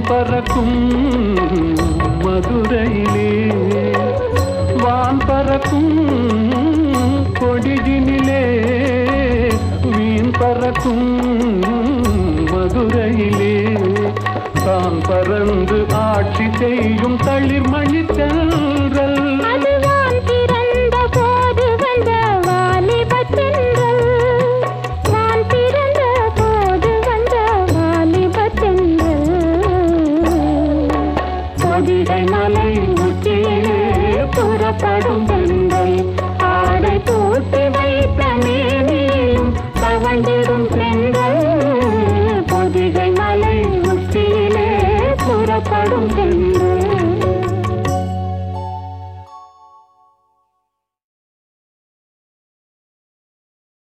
பறக்கும் மதுரையிலே வான் பறக்கும் கொடிதினிலே வீண் பறக்கும் மதுரையிலே தான் பறந்து ஆட்சி செய்யும் தளிர்மணி தென்றல் அதுவான் பிறந்த போது வந்த வாலிபத் தென்றல். நான் பிறந்த போது வந்த வாலிபத் தென்றல். பொதிகை மலை உச்சியிலே புறப்படும் தென்றல் ஆடை போட்டு வைத்த மேனியும் தவழ்ந்து